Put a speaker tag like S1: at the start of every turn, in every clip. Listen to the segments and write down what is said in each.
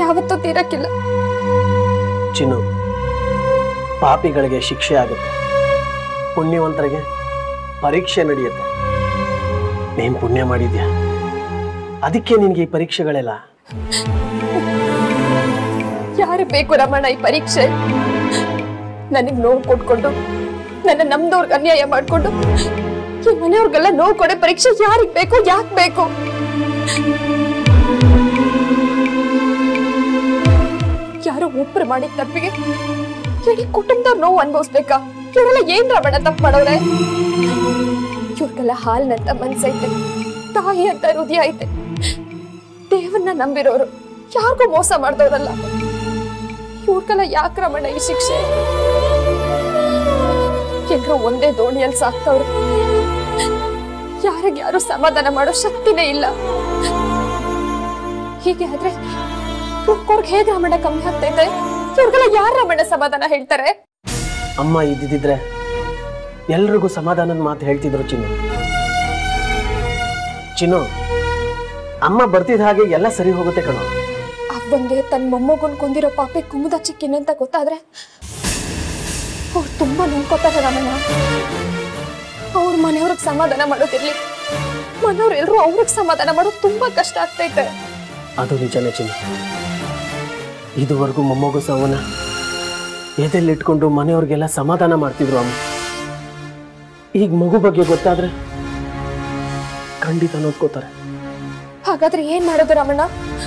S1: ಯಾವತ್ತೂ ತೀರಕ್ಕಿಲ್ಲ
S2: ಚಿನ್ನು ಪಾಪಿಗಳಿಗೆ ಶಿಕ್ಷೆ ಆಗುತ್ತೆ ಪುಣ್ಯವಂತರಿಗೆ ಪರೀಕ್ಷೆ ನಡೆಯುತ್ತೆ ನೀನ್ ಪುಣ್ಯ ಮಾಡಿದ್ಯಾ ಅದಕ್ಕೆ ನಿನ್ಗೆ ಈ ಪರೀಕ್ಷೆಗಳೆಲ್ಲ
S1: ಯಾರು ಬೇಕು ರಮಣ ಈ ಪರೀಕ್ಷೆ ನನಗ್ ನೋವು ಕೊಟ್ಕೊಂಡು ನನ್ನ ನಮ್ದವ್ರಿಗೆ ಅನ್ಯಾಯ ಮಾಡ್ಕೊಂಡು ಈ ಮನೆಯವ್ರಿಗೆಲ್ಲ ನೋವು ಕೊಡೋ ಪರೀಕ್ಷೆ ಯಾರಿಗ್ ಬೇಕು ಯಾಕೆ ಬೇಕು ಯಾರೋ ಒಬ್ರು ಮಾಡಿದ ತಪ್ಪಿಗೆ ಇಡೀ ಕುಟುಂಬದವ್ರು ನೋವು ಅನ್ಭವಿಸ್ಬೇಕಾ ಇವರೆಲ್ಲ ಏನ್ ರಮಣ ತಪ್ಪು ಮಾಡವ್ರೆ ಇವ್ರಿಗೆಲ್ಲ ಹಾಲ್ನಂತ ಮನ್ಸೈತೆ ತಾಯಿ ಅಂತ ಹೃದಯ ಐತೆ ದೇವನ್ನ ನಂಬಿರೋರು ಯಾರಿಗೂ ಮೋಸ ಮಾಡ್ದವ್ರಲ್ಲ ಇವ್ರಿಗೆಲ್ಲ ಯಾಕೆ ರಮಣ ಈ ಶಿಕ್ಷೆ ಎಲ್ರೂ ಒಂದೇ ದೋಣಿಯಲ್ಲಿ ಸಾಕ್ತವ್ರು ಯಾರಿಗ್ ಯಾರು ಸಮಾಧಾನ ಮಾಡೋ ಶಕ್ತಿನೇ ಇಲ್ಲ ಹೀಗೆ ಆದ್ರೆ ರುಕ್ಕೋರ್ಗ್ ಹೇಗೆ ರಮಣ ಕಮ್ಮಿ ಆಗ್ತೈತೆ ಇವ್ರಿಗೆಲ್ಲ ಯಾರ ರಮಣ ಸಮಾಧಾನ ಹೇಳ್ತಾರೆ
S2: ಅಮ್ಮ ಇದ್ದಿದ್ರೆ ಎಲ್ರಿಗೂ ಸಮಾಧಾನದ ಮಾತು ಹೇಳ್ತಿದ್ರು ಚಿನ್ನು ಚಿನ್ನು ಅಮ್ಮ ಬರ್ತಿದ್ದ ಹಾಗೆ ಎಲ್ಲ ಸರಿ ಹೋಗುತ್ತೆ ಕಣೋ
S1: ಅವ್ವಂಗೆ ತನ್ನ ಮೊಮ್ಮಗನ್ ಕೊಂದಿರೋ ಪಾಪಿ ಕುಮುದ ಚಿಕ್ಕಿನ ಅಂತ ಗೊತ್ತಾದ್ರೆ ಅವ್ರು ತುಂಬಾ ನೋಡ್ಕೋತಾರೆ ರಮಣ ಅವ್ರ ಮನೆಯವ್ರಿಗೆ ಸಮಾಧಾನ ಮಾಡೋದಿರ್ಲಿ ಮನೆಯವ್ರು ಎಲ್ರು ಅವ್ರಿಗೆ ಸಮಾಧಾನ ಮಾಡೋದು ತುಂಬಾ ಕಷ್ಟ ಆಗ್ತೈತೆ
S2: ಅದು ನಿಜನೇ ಚಿನ್ನು ಇದುವರೆಗೂ ಮೊಮ್ಮಗು ಸಾವನ್ನ ಎದೆಲ್ಲಿಟ್ಕೊಂಡು ಮನೆಯವ್ರಿಗೆಲ್ಲ ಸಮಾಧಾನ ಮಾಡ್ತಿದ್ರು ಅಮ್ಮ ಈಗ ಮಗು ಬಗ್ಗೆ ಗೊತ್ತಾದ್ರೆ ಖಂಡಿತ ನೋಡ್ಕೋತಾರೆ
S1: ಹಾಗಾದ್ರೆ ಏನ್ ಮಾಡೋದು ರಮಣ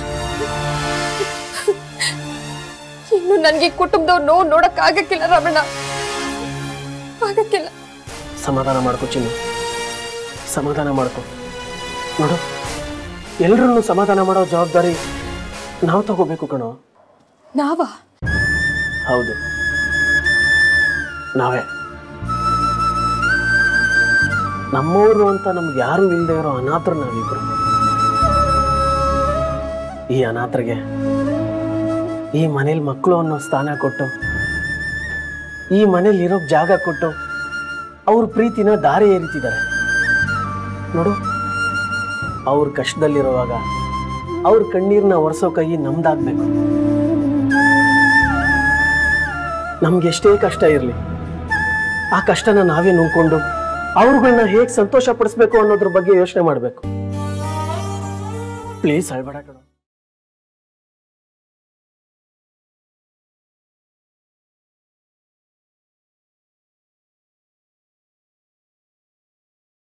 S1: ಇನ್ನು ನನ್ಗೆ ಈ ಕುಟುಂಬದವ್ರು ನೋವು ನೋಡಕ್ ಆಗಕ್ಕಿಲ್ಲ ರಮಣ ಆಗಕ್ಕಿಲ್ಲ
S2: ಸಮಾಧಾನ ಮಾಡ್ಕೊ ಚಿನ್ನು ಸಮಾಧಾನ ಮಾಡ್ಕೊ ನೋಡು ಎಲ್ರನ್ನೂ ಸಮಾಧಾನ ಮಾಡೋ ಜವಾಬ್ದಾರಿ ನಾವು ತಗೋಬೇಕು ಕಣೋ
S1: ನಾವಾ
S2: ಹೌದು ನಾವೇ ನಮ್ಮವರು ಅಂತ ನಮ್ಗೆ ಯಾರು ಇಲ್ಲದೆ ಇರೋ ಅನಾಥರು ನಾವಿಬ್ರು ಈ ಅನಾಥರಿಗೆ ಈ ಮನೇಲಿ ಮಕ್ಕಳು ಅನ್ನೋ ಸ್ಥಾನ ಕೊಟ್ಟು ಈ ಮನೇಲಿ ಇರೋಕ್ ಜಾಗ ಕೊಟ್ಟು ಅವ್ರ ಪ್ರೀತಿನ ದಾರಿ ಏರಿತಿದ್ದಾರೆ ನೋಡು ಅವ್ರ ಕಷ್ಟದಲ್ಲಿರುವಾಗ ಅವ್ರ ಕಣ್ಣೀರ್ನ ಒರೆಸೋ ಕೈ ನಮ್ದಾಗ್ಬೇಕು ನಮ್ಗೆ ಎಷ್ಟೇ ಕಷ್ಟ ಇರಲಿ ಆ ಕಷ್ಟನ ನಾವೇ ನುಂಗ್ಕೊಂಡು ಅವ್ರುಗಳನ್ನ ಹೇಗೆ ಸಂತೋಷ ಪಡಿಸ್ಬೇಕು ಅನ್ನೋದ್ರ ಬಗ್ಗೆ ಯೋಚನೆ ಮಾಡಬೇಕು ಪ್ಲೀಸ್ ಹೇಳ್ಬೇಡ ಕಣ